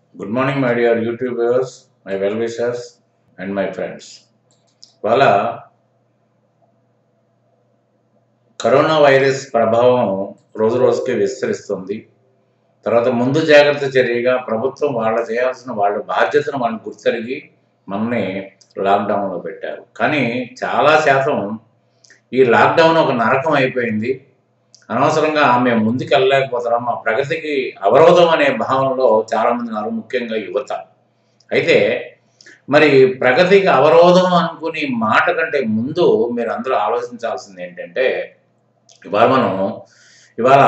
Good morning, my dear YouTube viewers, my well wishers, and my friends. ఇవాళ corona virus ప్రభావం రోజు రోజుకి విస్తరిస్తుంది తర్వాత ముందు జాగ్రత్త చర్యగా ప్రభుత్వం వాళ్ళ చేయాల్సిన వాళ్ళ బాధ్యతను వాళ్ళు గుర్తెరిగి మనల్ని లాక్డౌన్లో పెట్టారు కానీ చాలా శాతం ఈ లాక్డౌన్ ఒక నరకం అయిపోయింది అనవసరంగా మేము ముందుకు వెళ్ళలేకపోతున్నాం మా ప్రగతికి అవరోధం అనే భావనలో చాలామంది ఉన్నారు ముఖ్యంగా యువత అయితే మరి ప్రగతికి అవరోధం అనుకుని మాట కంటే ముందు మీరు అందరూ ఆలోచించాల్సింది ఏంటంటే ఇవాళ మనం ఇవాళ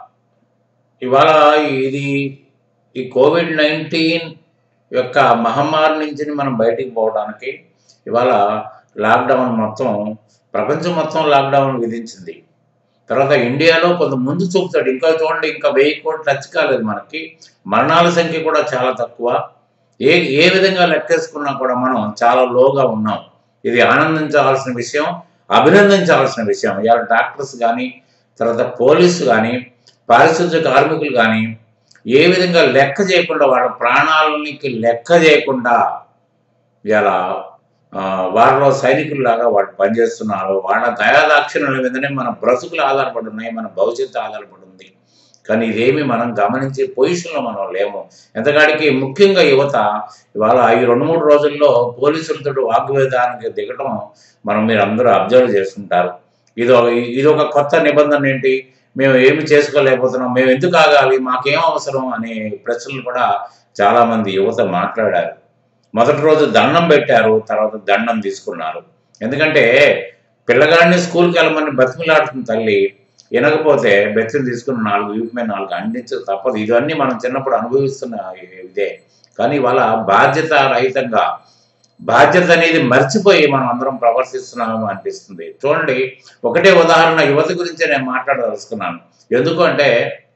ఇవాళ ఇది ఈ కోవిడ్ నైన్టీన్ యొక్క మహమ్మారి నుంచి మనం బయటికి పోవడానికి ఇవాళ లాక్డౌన్ మొత్తం ప్రపంచం మొత్తం లాక్డౌన్ విధించింది తర్వాత ఇండియాలో కొంత ముందు చూపుతాడు ఇంకా చూడండి ఇంకా వెయ్యి కోట్లు టచ్ కాలేదు మనకి మరణాల సంఖ్య కూడా చాలా తక్కువ ఏ ఏ విధంగా లెక్కేసుకున్నా కూడా మనం చాలా లోగా ఉన్నాం ఇది ఆనందించాల్సిన విషయం అభినందించాల్సిన విషయం ఇవాళ డాక్టర్స్ కానీ తర్వాత పోలీసు కానీ పారిశుద్ధ్య కార్మికులు కానీ ఏ విధంగా లెక్క చేయకుండా వాళ్ళ ప్రాణాలకి లెక్క చేయకుండా ఇలా వారిలో సైనికుల్లాగా వాళ్ళు పనిచేస్తున్నారు వాళ్ళ దయాదాక్షిణ్యాల మీదనే మన బ్రతుకులు ఆధారపడి ఉన్నాయి మన భవిష్యత్తు ఆధారపడి ఉంది కానీ ఇదేమి మనం గమనించే పొజిషన్లో మనం లేము ఎంతకాడికి ముఖ్యంగా యువత ఇవాళ ఈ రెండు మూడు రోజుల్లో పోలీసులతో వాగ్వేదానికి దిగటం మనం మీరు అందరూ అబ్జర్వ్ చేస్తుంటారు ఇది ఒక ఇది ఒక కొత్త నిబంధన ఏంటి మేము ఏమి చేసుకోలేకపోతున్నాం మేము ఎందుకు ఆగాలి మాకేం అవసరం అనే ప్రశ్నలు కూడా చాలామంది యువత మాట్లాడారు మొదటి రోజు దండం పెట్టారు తర్వాత దండం తీసుకున్నారు ఎందుకంటే పిల్లగాడిని స్కూల్కి వెళ్ళమని బతిమిలాడుతుంది తల్లి వినకపోతే బెత్తిని తీసుకుని నాలుగు వీపు మీద నాలుగు అందించదు తప్పదు ఇవన్నీ మనం చిన్నప్పుడు అనుభవిస్తున్న ఇదే కానీ వాళ్ళ బాధ్యత రహితంగా బాధ్యత అనేది మర్చిపోయి మనం అందరం ప్రవర్తిస్తున్నాము అనిపిస్తుంది చూడండి ఒకటే ఉదాహరణ యువత గురించే నేను మాట్లాడదలుచుకున్నాను ఎందుకు అంటే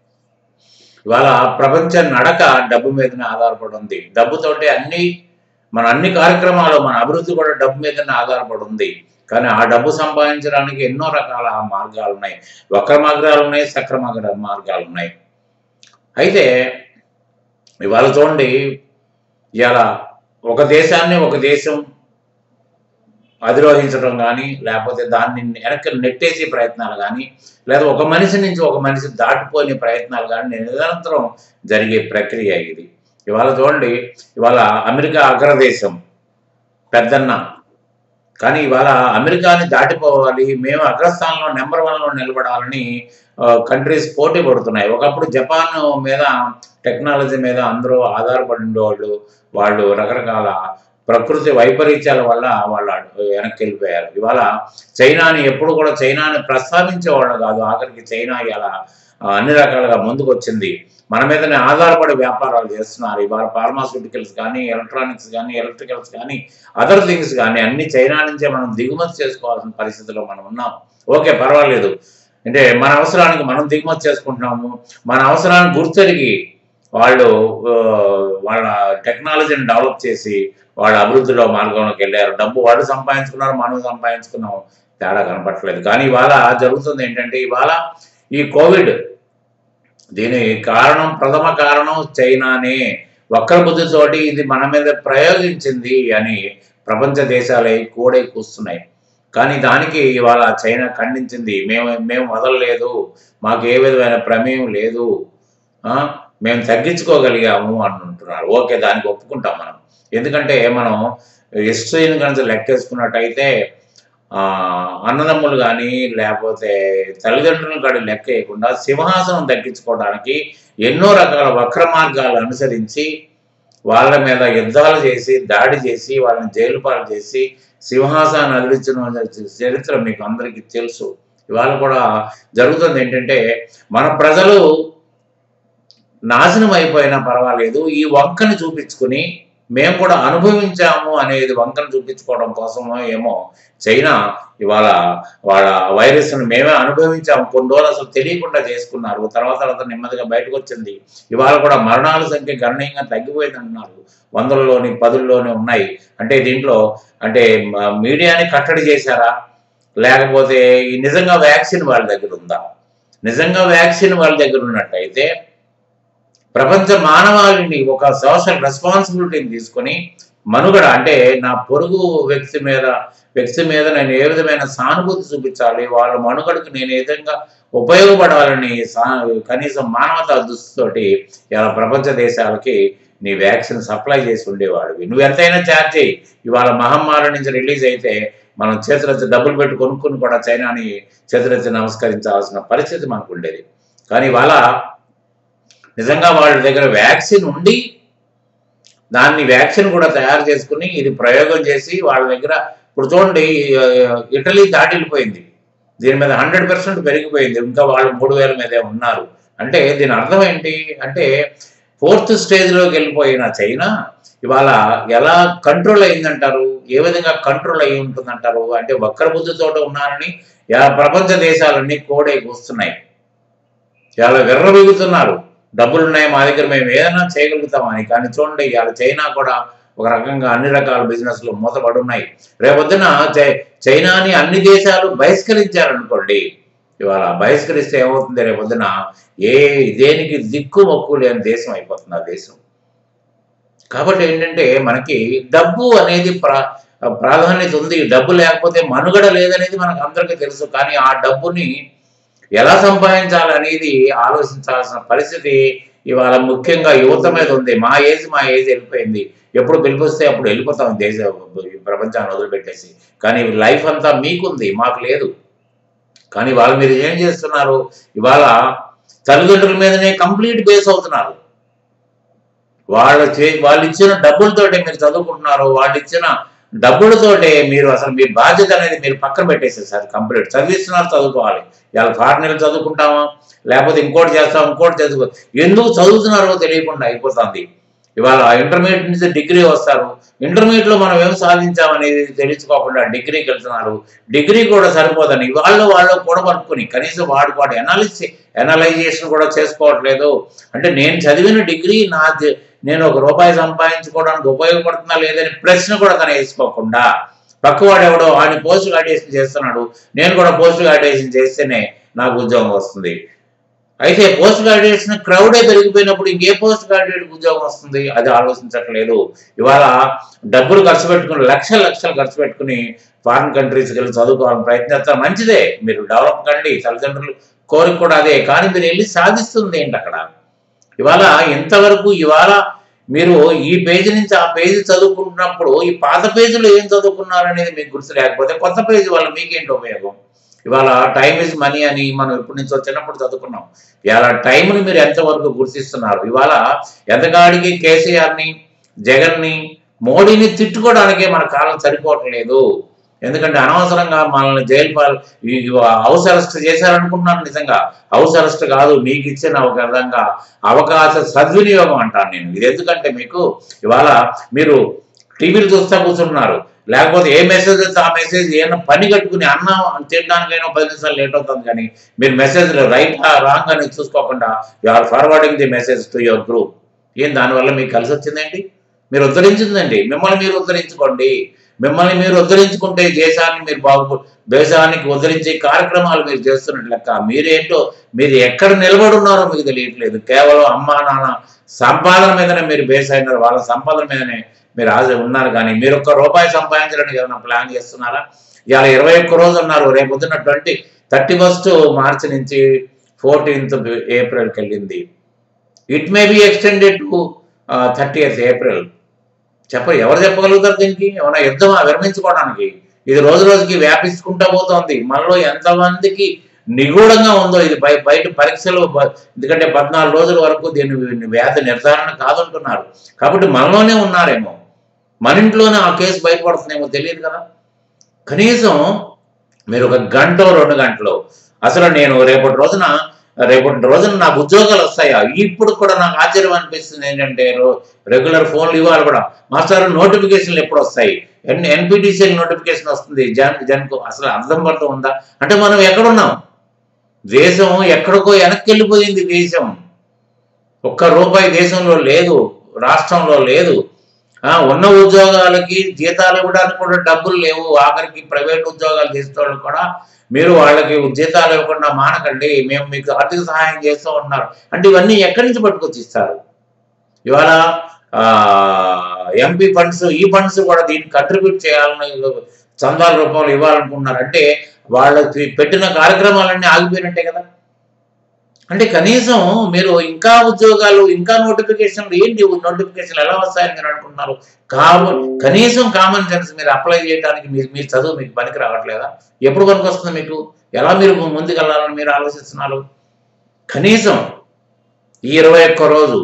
ఇవాళ ప్రపంచ నడక డబ్బు మీదనే ఆధారపడి ఉంది డబ్బుతోటి అన్ని మన అన్ని కార్యక్రమాలు మన అభివృద్ధి కూడా డబ్బు మీదనే ఆధారపడి ఉంది కానీ ఆ డబ్బు సంపాదించడానికి ఎన్నో రకాల మార్గాలు ఉన్నాయి వక్ర మార్గాలు ఉన్నాయి సక్ర మార్గాలు ఉన్నాయి అయితే ఇవాళ చూడండి ఇవాళ ఒక దేశాన్ని ఒక దేశం అధిరోహించడం కానీ లేకపోతే దాన్ని వెనక్కి నెట్టేసే ప్రయత్నాలు కానీ లేదా ఒక మనిషి నుంచి ఒక మనిషి దాటిపోయే ప్రయత్నాలు కానీ నిరంతరం జరిగే ప్రక్రియ ఇది ఇవాళ చూడండి ఇవాళ అమెరికా అగ్రదేశం పెద్దన్న కానీ ఇవాళ అమెరికాని దాటిపోవాలి మేము అగ్రస్థానంలో నెంబర్ వన్లో నిలబడాలని కంట్రీస్ పోటీ పడుతున్నాయి ఒకప్పుడు జపాన్ మీద టెక్నాలజీ మీద అందరూ ఆధారపడి ఉండేవాళ్ళు వాళ్ళు రకరకాల ప్రకృతి వైపరీత్యాల వల్ల వాళ్ళు వెనక్కి వెళ్ళిపోయారు ఇవాళ చైనాని ఎప్పుడు కూడా చైనాని ప్రస్తావించేవాళ్ళు కాదు ఆఖరికి చైనా ఇలా అన్ని రకాలుగా ముందుకు వచ్చింది మన మీదనే ఆధారపడి వ్యాపారాలు చేస్తున్నారు ఇవాళ ఫార్మాస్యూటికల్స్ కానీ ఎలక్ట్రానిక్స్ కానీ ఎలక్ట్రికల్స్ కానీ అదర్ థింగ్స్ కానీ అన్ని చైనా నుంచే మనం దిగుమతి చేసుకోవాల్సిన పరిస్థితిలో మనం ఉన్నాం ఓకే పర్వాలేదు అంటే మన అవసరానికి మనం దిగుమతి చేసుకుంటున్నాము మన అవసరాన్ని గుర్తెరిగి వాళ్ళు వాళ్ళ టెక్నాలజీని డెవలప్ చేసి వాళ్ళ అభివృద్ధిలో మార్గంలోకి వెళ్ళారు డబ్బు వాళ్ళు సంపాదించుకున్నారు మనం సంపాదించుకున్నాం తేడా కనపట్లేదు కానీ ఇవాళ జరుగుతుంది ఏంటంటే ఇవాళ ఈ కోవిడ్ దీని కారణం ప్రథమ కారణం చైనానే వక్రబుద్ధితోటి ఇది మన మీద ప్రయోగించింది అని ప్రపంచ దేశాలే కూడై కూస్తున్నాయి కానీ దానికి ఇవాళ చైనా ఖండించింది మేము మేము వదలలేదు మాకు ఏ విధమైన ప్రమేయం లేదు మేము తగ్గించుకోగలిగాము అంటున్నారు ఓకే దానికి ఒప్పుకుంటాం మనం ఎందుకంటే మనం హిస్టరీని కనుక లెక్కేసుకున్నట్టయితే అన్నదమ్ములు కానీ లేకపోతే తల్లిదండ్రులను కానీ లెక్క వేయకుండా సింహాసనం దక్కించుకోవడానికి ఎన్నో రకాల వక్ర మార్గాలు అనుసరించి వాళ్ళ మీద యుద్ధాలు చేసి దాడి చేసి వాళ్ళని జైలు పాలు చేసి సింహాసనాన్ని అదిలించిన చరిత్ర మీకు అందరికీ తెలుసు ఇవాళ కూడా జరుగుతుంది ఏంటంటే మన ప్రజలు నాశనం అయిపోయినా పర్వాలేదు ఈ వంకని చూపించుకుని మేము కూడా అనుభవించాము అనేది వంకను చూపించుకోవడం కోసమో ఏమో చైనా ఇవాళ వాళ్ళ వైరస్ను మేమే అనుభవించాము కొన్ని రోజులు అసలు తెలియకుండా చేసుకున్నారు తర్వాత తర్వాత నెమ్మదిగా బయటకు వచ్చింది ఇవాళ కూడా మరణాల సంఖ్య గణనీయంగా తగ్గిపోయింది అంటున్నారు వందలలోని పదుల్లోనే ఉన్నాయి అంటే దీంట్లో అంటే మీడియాని కట్టడి చేశారా లేకపోతే ఈ నిజంగా వ్యాక్సిన్ వాళ్ళ దగ్గర ఉందా నిజంగా వ్యాక్సిన్ వాళ్ళ దగ్గర ఉన్నట్టయితే ప్రపంచ మానవాళిని ఒక సోషల్ రెస్పాన్సిబిలిటీని తీసుకొని మనుగడ అంటే నా పొరుగు వ్యక్తి మీద వ్యక్తి మీద నేను ఏ విధమైన సానుభూతి చూపించాలి వాళ్ళ మనుగడకు నేను ఏ విధంగా ఉపయోగపడాలని సా కనీసం మానవతా దృష్టితోటి ఇలా ప్రపంచ దేశాలకి నీ వ్యాక్సిన్ సప్లై చేసి ఉండేవాడివి నువ్వు ఎంతైనా ఛార్జ్ చేయి ఇవాళ మహమ్మారి నుంచి రిలీజ్ అయితే మనం చేతులెత్తి డబ్బులు పెట్టి కొనుక్కుని కూడా చైనాని చేతులెత్తి నమస్కరించాల్సిన పరిస్థితి మనకు ఉండేది కానీ ఇవాళ నిజంగా వాళ్ళ దగ్గర వ్యాక్సిన్ ఉండి దాన్ని వ్యాక్సిన్ కూడా తయారు చేసుకుని ఇది ప్రయోగం చేసి వాళ్ళ దగ్గర ఇప్పుడు చూడండి ఆ, ఇటలీ దాటి వెళ్ళిపోయింది దీని మీద హండ్రెడ్ పర్సెంట్ పెరిగిపోయింది ఇంకా వాళ్ళు మూడు వేల మీదే ఉన్నారు అంటే దీని అర్థం ఏంటి అంటే ఫోర్త్ స్టేజ్లోకి వెళ్ళిపోయిన చైనా ఇవాళ ఎలా కంట్రోల్ అయిందంటారు ఏ విధంగా కంట్రోల్ అయి ఉంటుందంటారు అంటే వక్ర బుద్ధితో ఉన్నారని ఇలా ప్రపంచ దేశాలన్నీ కోడే కూస్తున్నాయి చాలా విర్రబీగుతున్నారు డబ్బులు ఉన్నాయి మా దగ్గర మేము ఏదైనా చేయగలుగుతామని కానీ చూడండి ఇవాళ చైనా కూడా ఒక రకంగా అన్ని రకాల బిజినెస్లు మూతపడి ఉన్నాయి రేపొద్దున చై- చైనాని అన్ని దేశాలు బహిష్కరించారనుకోండి ఇవాళ బహిష్కరిస్తే ఏమవుతుంది రేపొద్దున ఏ దేనికి దిక్కు మొక్కు లేని దేశం అయిపోతుంది ఆ దేశం కాబట్టి ఏంటంటే మనకి డబ్బు అనేది ప్రా ప్రాధాన్యత ఉంది డబ్బు లేకపోతే మనుగడ లేదనేది మనకు అందరికీ తెలుసు కానీ ఆ డబ్బుని ఎలా సంపాదించాలనేది ఆలోచించాల్సిన పరిస్థితి ఇవాళ ముఖ్యంగా యువత మీద ఉంది మా ఏజ్ మా ఏజ్ వెళ్ళిపోయింది ఎప్పుడు పిలిపిస్తే అప్పుడు వెళ్ళిపోతాం దేశ ఈ ప్రపంచాన్ని వదిలిపెట్టేసి కానీ లైఫ్ అంతా మీకుంది మాకు లేదు కానీ వాళ్ళు మీరు ఏం చేస్తున్నారు ఇవాళ తల్లిదండ్రుల మీదనే కంప్లీట్ బేస్ అవుతున్నారు వాళ్ళ చే వాళ్ళు ఇచ్చిన డబ్బులతోటే మీరు చదువుకుంటున్నారు వాళ్ళు ఇచ్చిన డబ్బులతోటే మీరు అసలు మీ బాధ్యత అనేది మీరు పక్కన పెట్టేసేసారు కంప్లీట్ చదివిస్తున్నారు చదువుకోవాలి ఇవాళ ఫారెన్ చదువుకుంటామా లేకపోతే ఇంకోటి చేస్తాం ఇంకోటి చదువుకో ఎందుకు చదువుతున్నారో తెలియకుండా అయిపోతుంది ఇవాళ ఇంటర్మీడియట్ నుంచి డిగ్రీ వస్తారు ఇంటర్మీడియట్ లో మనం ఏం సాధించామనేది తెలుసుకోకుండా డిగ్రీకి వెళ్తున్నారు డిగ్రీ కూడా సరిపోదని వాళ్ళు వాళ్ళు కూడా పట్టుకుని కనీసం వాడు వాడు ఎనాలిసి ఎనలైజేషన్ కూడా చేసుకోవట్లేదు అంటే నేను చదివిన డిగ్రీ నా జ- నేను ఒక రూపాయి సంపాదించుకోవడానికి ఉపయోగపడుతుందా లేదని ప్రశ్న కూడా తన వేసుకోకుండా పక్కవాడు ఎవడో ఆయన పోస్ట్ గ్రాడ్యుయేషన్ చేస్తున్నాడు నేను కూడా పోస్ట్ గ్రాడ్యుయేషన్ చేస్తేనే నాకు ఉద్యోగం వస్తుంది అయితే పోస్ట్ గ్రాడ్యుయేషన్ క్రౌడే పెరిగిపోయినప్పుడు ఇంకే పోస్ట్ గ్రాడ్యుయేట్ ఉద్యోగం వస్తుంది అది ఆలోచించట్లేదు ఇవాళ డబ్బులు ఖర్చు పెట్టుకుని లక్షల లక్షలు ఖర్చు పెట్టుకుని ఫారిన్ కంట్రీస్కి వెళ్ళి చదువుకోవాలని ప్రయత్నిస్తారు మంచిదే మీరు డెవలప్ కండి తల్లిదండ్రులు కోరిక కూడా అదే కానీ మీరు వెళ్ళి సాధిస్తుంది ఏంటి అక్కడ ఇవాళ ఇంతవరకు ఇవాళ మీరు ఈ పేజీ నుంచి ఆ పేజీ చదువుకుంటున్నప్పుడు ఈ పాత పేజీలో ఏం చదువుకున్నారు అనేది మీకు గుర్తు లేకపోతే కొత్త పేజీ వల్ల మీకేంటి ఉపయోగం ఇవాళ టైం ఇస్ మనీ అని మనం ఎప్పటి నుంచో చిన్నప్పుడు చదువుకున్నాం ఇవాళ టైంని మీరు ఎంతవరకు గుర్తిస్తున్నారు ఇవాళ ఎంతకాడికి కేసీఆర్ని జగన్ని మోడీని తిట్టుకోవడానికే మన కాలం సరిపోవట్లేదు ఎందుకంటే అనవసరంగా మనల్ని జైలు పాలు ఈ- ఈ హౌస్ అరెస్ట్ చేశారనుకుంటున్నాను నిజంగా హౌస్ అరెస్ట్ కాదు మీకు ఇచ్చిన ఒక విధంగా అవకాశ సద్వినియోగం అంటాను నేను ఇది ఎందుకంటే మీకు ఇవాళ మీరు టీవీలు చూస్తా కూర్చుంటున్నారు లేకపోతే ఏ మెసేజ్ వస్తే ఆ మెసేజ్ ఏమైనా పని కట్టుకుని అన్నం తినడానికైనా పది నిమిషాలు లేట్ అవుతుంది కానీ మీరు మెసేజ్ రైట్ రాంగ్ అని చూసుకోకుండా you are forwarding the message to your group ఏం దానివల్ల మీకు కలిసి వచ్చిందేంటి మీరు ఉద్ధరించిందండి మిమ్మల్ని మీరు ఉద్ధరించుకోండి మిమ్మల్ని మీరు ఉద్ధరించుకుంటే దేశాన్ని మీరు బాగు దేశానికి ఉద్ధరించే కార్యక్రమాలు మీరు చేస్తున్నట్టు లెక్క మీరేంటో మీరు ఎక్కడ నిలబడి ఉన్నారో మీకు తెలియట్లేదు కేవలం అమ్మా నాన్న సంపాదన మీదనే మీరు బేస్ అయినారు వాళ్ళ సంపాదన మీదనే మీరు ఆశ ఉన్నారు కానీ మీరు ఒక్క రూపాయి సంపాదించడానికి ఏమైనా ప్లాన్ చేస్తున్నారా ఇవాళ ఇరవై ఒక్క రోజు ఉన్నారు రేపు పొద్దున్న ట్వంటీ థర్టీ ఫస్ట్ మార్చి నుంచి ఫోర్టీన్త్ ఏప్రిల్కి వెళ్ళింది it may be extended to thirty April చెప్ప ఎవరు చెప్పగలుగుతారు దీనికి ఏమైనా యుద్ధమా విరమించుకోవడానికి ఇది రోజు రోజుకి వ్యాపించుకుంటా పోతోంది మనలో ఎంతమందికి నిగూఢంగా ఉందో ఇది బయ బయట పరీక్షలు బ- ఎందుకంటే పద్నాలుగు రోజుల వరకు దీని వ్యాధి నిర్ధారణ కాదంటున్నారు కాబట్టి మనలోనే ఉన్నారేమో మన ఇంట్లోనే ఆ కేసు బయటపడుతుందేమో తెలియదు కదా కనీసం మీరు ఒక గంట రెండు గంటలు అసలు నేను రేపటి రోజున రేపటి రోజున నాకు ఉద్యోగాలు వస్తాయా ఇప్పుడు కూడా నాకు ఆశ్చర్యం అనిపిస్తుంది ఏంటంటే రెగ్యులర్ ఫోన్లు ఇవ్వాలి కూడా మాస్టర్ నోటిఫికేషన్లు ఎప్పుడు వస్తాయి ఎన్ ఎన్పిటిసిఎల్ నోటిఫికేషన్ వస్తుంది జన్ జన్కు అసలు అర్థం పడుతూ ఉందా అంటే మనం ఎక్కడున్నాం దేశం ఎక్కడికో వెనక్కి వెళ్ళిపోయింది దేశం ఒక్క రూపాయి దేశంలో లేదు రాష్ట్రంలో లేదు ఆ, ఉన్న ఉద్యోగాలకి జీతాలు ఇవ్వడానికి కూడా డబ్బులు లేవు ఆఖరికి ప్రైవేట్ ఉద్యోగాలు చేసేవాళ్ళు కూడా మీరు వాళ్ళకి జీతాలు ఇవ్వకుండా మానకండి మేము మీకు ఆర్థిక సహాయం చేస్తూ ఉన్నారు అంటే ఇవన్నీ ఎక్కడి నుంచి పట్టుకొచ్చి ఇస్తారు ఇవాళ ఎంపీ ఫండ్స్ ఈ ఫండ్స్ కూడా దీన్ని కంట్రిబ్యూట్ చేయాలని చందాల రూపంలో ఇవ్వాలనుకుంటున్నారు అంటే వాళ్ళకి పెట్టిన కార్యక్రమాలన్నీ ఆగిపోయినట్టే కదా అంటే కనీసం మీరు ఇంకా ఉద్యోగాలు ఇంకా నోటిఫికేషన్లు ఏంటి నోటిఫికేషన్లు ఎలా వస్తాయని మీరు అనుకుంటున్నారు కావ కనీసం కామన్ సెన్స్ మీరు అప్లై చేయడానికి మీ మీ చదువు మీకు పనికి రావట్లేదా ఎప్పుడు పనికి వస్తుంది మీకు ఎలా మీరు ముందుకెళ్ళాలని మీరు ఆలోచిస్తున్నారు కనీసం ఈ ఇరవై ఒక్క రోజు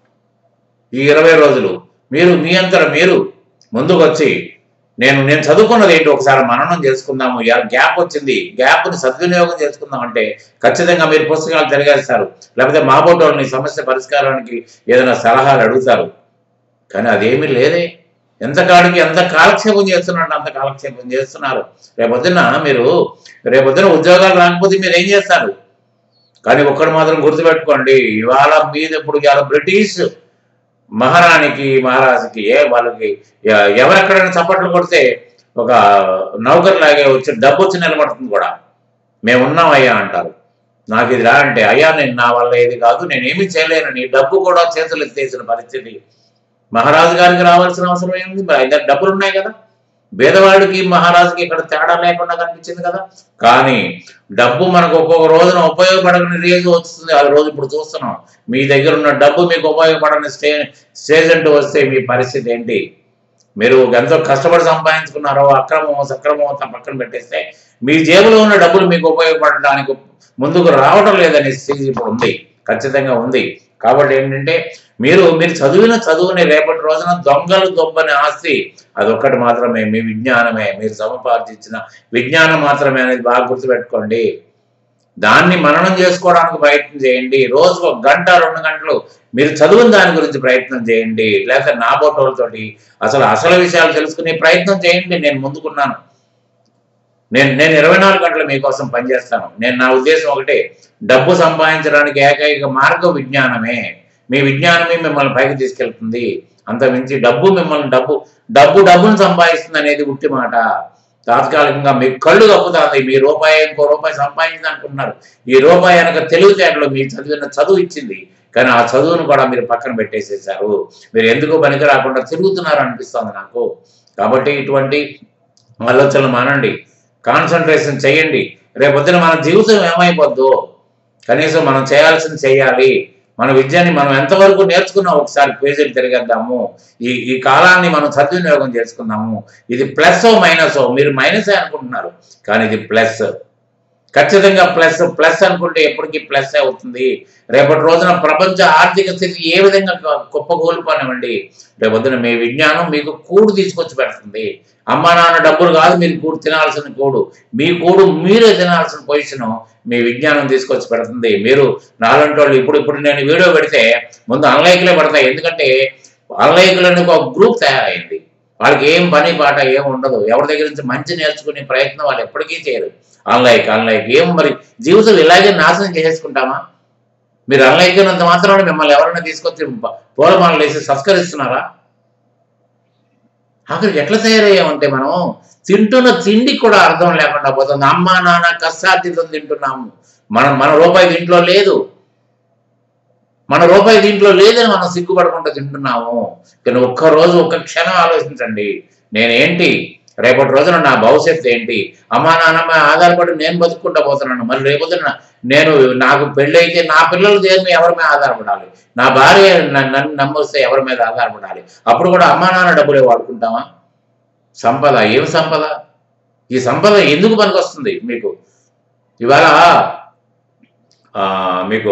ఈ ఇరవై రోజులు మీరు మీ అంతర మీరు ముందుకు వచ్చి నేను నేను చదువుకున్నది ఏంటి ఒకసారి మననం చేసుకుందాము గ్యాప్ వచ్చింది గ్యాప్ని సద్వినియోగం చేసుకుందాం అంటే ఖచ్చితంగా మీరు పుస్తకాలు తిరగేస్తారు లేకపోతే మా బోటోళ్ళని సమస్య పరిష్కారానికి ఏదైనా సలహాలు అడుగుతారు కానీ అదేమీ లేదే ఎంత కాడికి ఎంత కాలక్షేపం చేస్తున్నారు అంత కాలక్షేపం చేస్తున్నారు రేపొద్దున మీరు రేపొద్దున ఉద్యోగాలు రాకపోతే మీరు ఏం చేస్తారు కానీ ఒక్కడు మాత్రం గుర్తుపెట్టుకోండి ఇవాళ మీద ఇప్పుడు ఇవాళ బ్రిటిష్ మహారాణికి మహారాజుకి ఏ వాళ్ళకి ఎ- ఎవరెక్కడైనా చప్పట్లు కొడితే ఒక నౌకర్ లాగే వచ్చి డబ్బు వచ్చి నిలబడుతుంది కూడా మేము ఉన్నామయ్యా అంటారు నాకు ఇది రా అంటే అయ్యా నేను నా వల్ల ఏది కాదు నేను ఏమీ చేయలేనని డబ్బు కూడా చేతులు ఎత్తేసిన పరిస్థితి మహారాజు గారికి రావాల్సిన అవసరం ఏముంది మరి ఆయన దగ్గర డబ్బులు ఉన్నాయి కదా పేదవాడికి మహారాజుకి ఇక్కడ తేడా లేకుండా కనిపించింది కదా కానీ డబ్బు మనకు ఒక్కొక్క రోజున ఉపయోగపడని రోజు వస్తుంది ఆ రోజు ఇప్పుడు చూస్తున్నాం మీ దగ్గర ఉన్న డబ్బు మీకు ఉపయోగపడని స్టే స్టేజ్ అంటూ వస్తే మీ పరిస్థితి ఏంటి మీరు ఎంతో కష్టపడి సంపాదించుకున్నారో అక్రమమో సక్రమమో త- పక్కన పెట్టేస్తే మీ జేబులో ఉన్న డబ్బులు మీకు ఉపయోగపడడానికి ముందుకు రావడం లేదనే స్థితి ఇప్పుడు ఉంది ఖచ్చితంగా ఉంది కాబట్టి ఏంటంటే మీరు మీరు చదివిన చదువుని రేపటి రోజున దొంగలు దొబ్బని ఆస్తి అదొక్కటి మాత్రమే మీ విజ్ఞానమే మీరు సముపార్జించిన విజ్ఞానం మాత్రమే అనేది బాగా గుర్తుపెట్టుకోండి దాన్ని మననం చేసుకోవడానికి ప్రయత్నం చేయండి రోజుకు ఒక గంట రెండు గంటలు మీరు చదువుని దాని గురించి ప్రయత్నం చేయండి లేకపోతే నా బోటోలతోటి అసలు అసలు విషయాలు తెలుసుకునే ప్రయత్నం చేయండి నేను ముందుకున్నాను నేను నేను ఇరవై నాలుగు గంటలు మీకోసం పనిచేస్తాను నేను నా ఉద్దేశం ఒకటే డబ్బు సంపాదించడానికి ఏకైక మార్గం విజ్ఞానమే మీ విజ్ఞానమే మిమ్మల్ని పైకి తీసుకెళ్తుంది అంత మించి డబ్బు మిమ్మల్ని డబ్బు డబ్బు డబ్బును సంపాదిస్తుంది అనేది ఉట్టి మాట తాత్కాలికంగా మీ కళ్ళు కప్పుతుంది మీ రూపాయి ఇంకో రూపాయి సంపాదించింది అనుకుంటున్నారు ఈ రూపాయి వెనక తెలివితేటలు మీ చదివిన చదువు ఇచ్చింది కానీ ఆ చదువును కూడా మీరు పక్కన పెట్టేసేసారు మీరు ఎందుకు పనికి రాకుండా తిరుగుతున్నారు అనిపిస్తుంది నాకు కాబట్టి ఇటువంటి ఆలోచనలు మానండి కాన్సన్ట్రేషన్ చేయండి రేపొద్దున మన జీవితం ఏమైపోద్దో కనీసం మనం చేయాల్సింది చేయాలి మన విద్యని మనం ఎంతవరకు నేర్చుకున్నాం ఒకసారి పేజీలు తిరిగేద్దాము ఈ ఈ కాలాన్ని మనం సద్వినియోగం చేసుకుందాము ఇది ప్లస్ మైనస్ మీరు మైనసే అనుకుంటున్నారు కానీ ఇది ప్లస్ ఖచ్చితంగా ప్లస్ ప్లస్ అనుకుంటే ఎప్పటికీ ప్లస్ అవుతుంది రేపటి రోజున ప్రపంచ ఆర్థిక స్థితి ఏ విధంగా కుప్పకూలిపోనివ్వండి రేపొద్దున మీ విజ్ఞానం మీకు కూడు తీసుకొచ్చి పెడుతుంది అమ్మా నాన్న డబ్బులు కాదు మీరు కూడు తినాల్సిన కూడు మీ కూడు మీరే తినాల్సిన పొజిషన్ మీ విజ్ఞానం తీసుకొచ్చి పెడుతుంది మీరు నాలంటి వాళ్ళు ఇప్పుడు ఇప్పుడు నేను వీడియో పెడితే ముందు అన్లైక్లే పడతాయి ఎందుకంటే అన్లైకులని ఒక గ్రూప్ తయారైంది వాళ్ళకి ఏం పని పాట ఏం ఉండదు ఎవరి దగ్గర నుంచి మంచి నేర్చుకునే ప్రయత్నం వాళ్ళు ఎప్పటికీ చేయరు అన్లైక్ అన్లైక్ ఏం మరి జీవితం ఇలాగే నాశనం చేసేసుకుంటామా మీరు అన్లైక్ అయినంత మాత్రాన మిమ్మల్ని ఎవరైనా తీసుకొచ్చి ప- పూలమాలలు వేసి సంస్కరిస్తున్నారా అక్కడికి ఎట్లా తయారయ్యామంటే మనం తింటున్న తిండికి కూడా అర్థం లేకుండా పోతుంది అమ్మ నాన్న కష్టార్జితం తింటున్నాము మనం మన రూపాయి దీంట్లో లేదు మన రూపాయి దీంట్లో లేదని మనం సిగ్గుపడకుండా తింటున్నాము కానీ ఒక్క రోజు ఒక్క క్షణం ఆలోచించండి నేనేంటి రేపటి రోజున నా భవిష్యత్తు ఏంటి అమ్మా నాన్నమ్మ ఆధారపడి నేను బతుకుంటా పోతున్నాను మరి రేపొద్దున నేను నాకు పెళ్ళైతే నా పిల్లలు దేని మీద ఎవరి మీద ఆధారపడాలి నా భార్య న- నన్ను నమ్మొస్తే ఎవరి మీద ఆధారపడాలి అప్పుడు కూడా అమ్మా నాన్న డబ్బులే వాడుకుంటామా సంపద ఏం సంపద ఈ సంపద ఎందుకు పనికొస్తుంది మీకు ఇవాళ ఆ, మీకు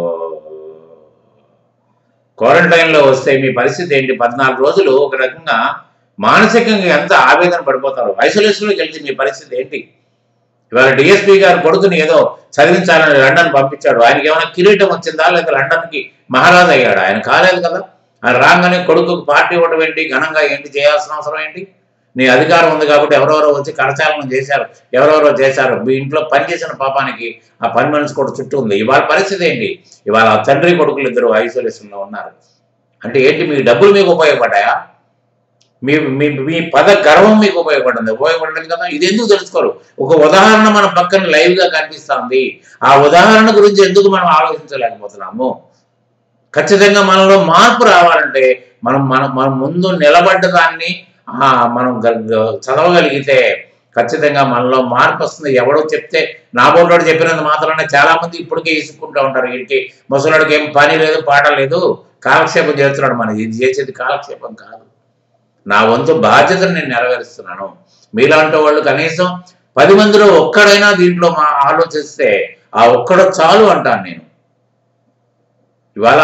క్వారంటైన్లో వస్తే మీ పరిస్థితి ఏంటి పద్నాలుగు రోజులు ఒక రకంగా మానసికంగా ఎంత ఆవేదన పడిపోతారు ఐసోలేషన్లోకి వెళ్తే మీ పరిస్థితి ఏంటి ఇవాళ డిఎస్పీ గారు కొడుకుని ఏదో చదివించాలని లండన్ పంపించాడు ఆయనకి ఏమైనా కిరీటం వచ్చిందా లేదా లండన్కి మహారాజు అయ్యాడు ఆయన కాలేదు కదా ఆయన రాగానే కొడుకుకు పార్టీ ఇవ్వడం ఏంటి ఘనంగా ఏంటి చేయాల్సిన అవసరం ఏంటి నీ అధికారం ఉంది కాబట్టి ఎవరెవరో వచ్చి కరచాలనం చేశారు ఎవరెవరో చేశారు మీ ఇంట్లో పని చేసిన పాపానికి ఆ పని మనిషి కూడా చుట్టూ ఉంది ఇవాళ పరిస్థితి ఏంటి ఇవాళ ఆ తండ్రి కొడుకులు ఇద్దరు ఐసోలేషన్లో ఉన్నారు అంటే ఏంటి మీ డబ్బులు మీకు ఉపయోగపడ్డాయా మీ మీ మీ పద గర్వం మీకు ఉపయోగపడింది ఉపయోగపడలేదు కదా ఇది ఎందుకు తెలుసుకోరు ఒక ఉదాహరణ మన పక్కన లైవ్ గా కనిపిస్తుంది ఆ ఉదాహరణ గురించి ఎందుకు మనం ఆలోచించలేకపోతున్నాము ఖచ్చితంగా మనలో మార్పు రావాలంటే మనం మనం మనం ముందు నిలబడ్డ దాన్ని ఆ, మనం గ- గ- చదవగలిగితే ఖచ్చితంగా మనలో మార్పు వస్తుంది ఎవడో చెప్తే నా బోర్డు చెప్పినంత మాత్రాన చాలా మంది ఇప్పటికే ఇసుక్కుంటూ ఉంటారు వీటికి ముసలాడికి ఏం పని లేదు పాట లేదు కాలక్షేపం చేస్తున్నాడు మన ఇది చేసేది కాలక్షేపం కాదు నా వంతు బాధ్యతను నేను నెరవేరుస్తున్నాను మీలాంటి వాళ్ళు కనీసం పది మందిలో ఒక్కడైనా దీంట్లో మా ఆలోచిస్తే ఆ ఒక్కడు చాలు అంటాను నేను ఇవాళ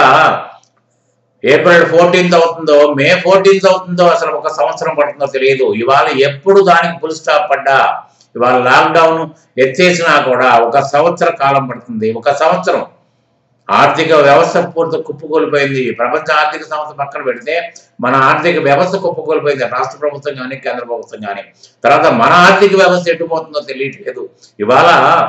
ఏప్రిల్ ఫోర్టీన్త్ అవుతుందో మే ఫోర్టీన్త్ అవుతుందో అసలు ఒక సంవత్సరం పడుతుందో తెలియదు ఇవాళ ఎప్పుడు దానికి ఫుల్ స్టాప్ పడ్డా ఇవాళ లాక్డౌన్ ఎత్తేసినా కూడా ఒక సంవత్సర కాలం పడుతుంది ఒక సంవత్సరం ఆర్థిక వ్యవస్థ పూర్తి కుప్పకూలిపోయింది ప్రపంచ ఆర్థిక సంస్థ పక్కన పెడితే మన ఆర్థిక వ్యవస్థ కుప్పకూలిపోయింది రాష్ట్ర ప్రభుత్వం కానీ కేంద్ర ప్రభుత్వం కానీ తర్వాత మన ఆర్థిక వ్యవస్థ ఎట్టుపోతుందో తెలియట్లేదు ఇవాళ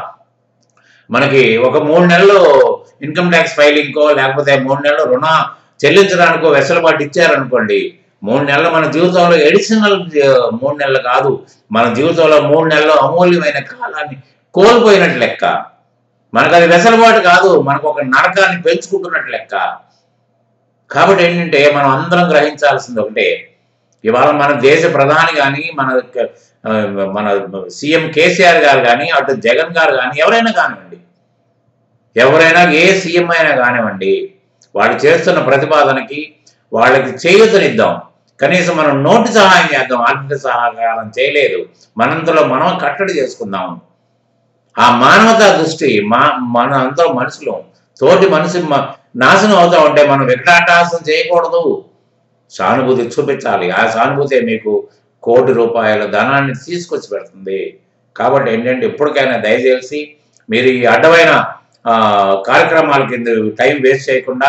మనకి ఒక మూడు నెలలు ఇన్కమ్ ట్యాక్స్ ఫైలింగ్కో లేకపోతే మూడు నెలలు రుణ చెల్లించడానికో వెసులుబాటు ఇచ్చారనుకోండి మూడు నెలలు మన జీవితంలో ఎడిషనల్ మూడు నెలలు కాదు మన జీవితంలో మూడు నెలలు అమూల్యమైన కాలాన్ని కోల్పోయినట్టు లెక్క మనకు అది వెసలుబాటు కాదు మనకు ఒక నరకాన్ని పెంచుకుంటున్నట్టు లెక్క కాబట్టి ఏంటంటే మనం అందరం గ్రహించాల్సింది ఒకటే ఇవాళ మన దేశ ప్రధాని కానీ మన ఆ, మన సీఎం కేసీఆర్ గారు కానీ అటు జగన్ గారు కానీ ఎవరైనా కానివ్వండి ఎవరైనా ఏ సీఎం అయినా కానివ్వండి వాళ్ళు చేస్తున్న ప్రతిపాదనకి వాళ్ళకి చేయూతనిద్దాం కనీసం మనం నోటి సహాయం చేద్దాం ఆర్థిక సహకారం చేయలేదు మనంతలో మనం కట్టడి చేసుకుందాం ఆ మానవతా దృష్టి మా మన అందరూ మనుషులు తోటి మనిషి మ- నాశనం అవుతా ఉంటే మనం వికటాటాసం చేయకూడదు సానుభూతి చూపించాలి ఆ సానుభూతి మీకు కోటి రూపాయల ధనాన్ని తీసుకొచ్చి పెడుతుంది కాబట్టి ఏంటంటే ఎప్పటికైనా దయచేసి మీరు ఈ అడ్డమైన ఆ, కార్యక్రమాల కింద టైం వేస్ట్ చేయకుండా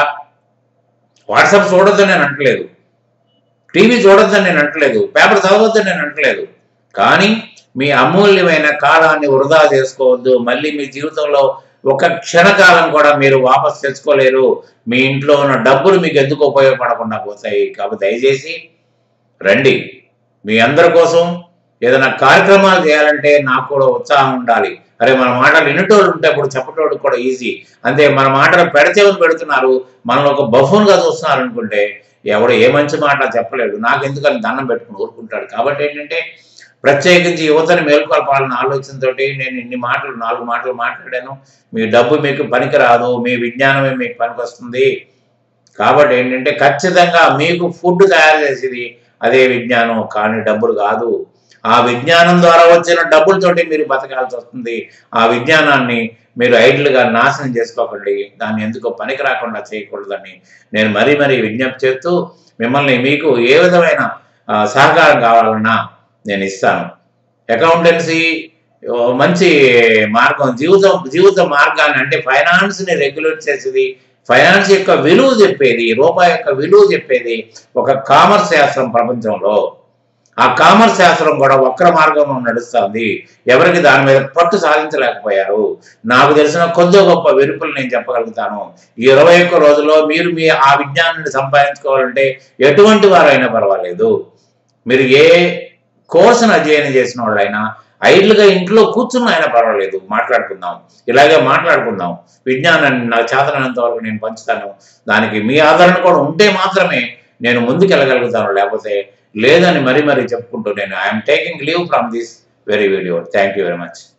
వాట్సాప్ చూడొద్దని నేను అంటలేదు టీవీ చూడొద్దని నేను అంటలేదు పేపర్ చదవద్దని నేను అంటలేదు కానీ మీ అమూల్యమైన కాలాన్ని వృధా చేసుకోవద్దు మళ్ళీ మీ జీవితంలో ఒక క్షణకాలం కూడా మీరు వాపస్ తెచ్చుకోలేరు మీ ఇంట్లో ఉన్న డబ్బులు మీకు ఎందుకు ఉపయోగపడకుండా పోతాయి కాబట్టి దయచేసి రండి మీ అందరి కోసం ఏదైనా కార్యక్రమాలు చేయాలంటే నాకు కూడా ఉత్సాహం ఉండాలి అరే మన మాటలు వినటోళ్ళు ఉంటే ఇప్పుడు చెప్పటోడు కూడా ఈజీ అంతే మన మాటలు పెడచేవని పెడుతున్నారు మనం ఒక బఫూన్గా చూస్తున్నారు అనుకుంటే ఎవడు ఏ మంచి మాట చెప్పలేడు నాకు ఎందుకని దండం పెట్టుకుని ఊరుకుంటాడు కాబట్టి ఏంటంటే ప్రత్యేకించి యువతని మేల్కొల్పాలన్న ఆలోచనతో నేను ఇన్ని మాటలు నాలుగు మాటలు మాట్లాడాను మీ డబ్బు మీకు పనికిరాదు మీ విజ్ఞానమే మీకు పనికొస్తుంది కాబట్టి ఏంటంటే ఖచ్చితంగా మీకు ఫుడ్ తయారు చేసేది అదే విజ్ఞానం కానీ డబ్బులు కాదు ఆ విజ్ఞానం ద్వారా వచ్చిన డబ్బులతోటి మీరు బతకాల్సి వస్తుంది ఆ విజ్ఞానాన్ని మీరు ఐడ్లుగా నాశనం చేసుకోకండి దాన్ని ఎందుకో పనికి రాకుండా చేయకూడదని నేను మరీ మరీ విజ్ఞప్తి చేస్తూ మిమ్మల్ని మీకు ఏ విధమైన ఆ, సహకారం కావాలన్నా నేను ఇస్తాను అకౌంటెన్సీ ఓ, మంచి మార్గం జీవితం జీవిత మార్గాన్ని అంటే ఫైనాన్స్ని రెగ్యులేట్ చేసేది ఫైనాన్స్ యొక్క విలువ చెప్పేది రూపాయి యొక్క విలువ చెప్పేది ఒక కామర్స్ శాస్త్రం ప్రపంచంలో ఆ కామర్స్ శాస్త్రం కూడా వక్ర మార్గంలో నడుస్తుంది ఎవరికి దాని మీద పట్టు సాధించలేకపోయారు నాకు తెలిసిన కొద్ది గొప్ప వెరుపులు నేను చెప్పగలుగుతాను ఈ ఇరవై ఒక్క రోజుల్లో మీరు మీ ఆ విజ్ఞానాన్ని సంపాదించుకోవాలంటే ఎటువంటి వారైనా పర్వాలేదు మీరు ఏ కోర్సును అధ్యయనం చేసిన వాళ్ళైనా ఐడ్లుగా ఇంట్లో కూర్చున్న అయినా పర్వాలేదు మాట్లాడుకుందాం ఇలాగే మాట్లాడుకుందాం విజ్ఞానాన్ని నాకు చేతనంత వరకు నేను పంచుతాను దానికి మీ ఆదరణ కూడా ఉంటే మాత్రమే నేను ముందుకు వెళ్ళగలుగుతాను లేకపోతే లేదని మరీ మరీ చెప్పుకుంటూ నేను I'm taking leave from this very video thank you very much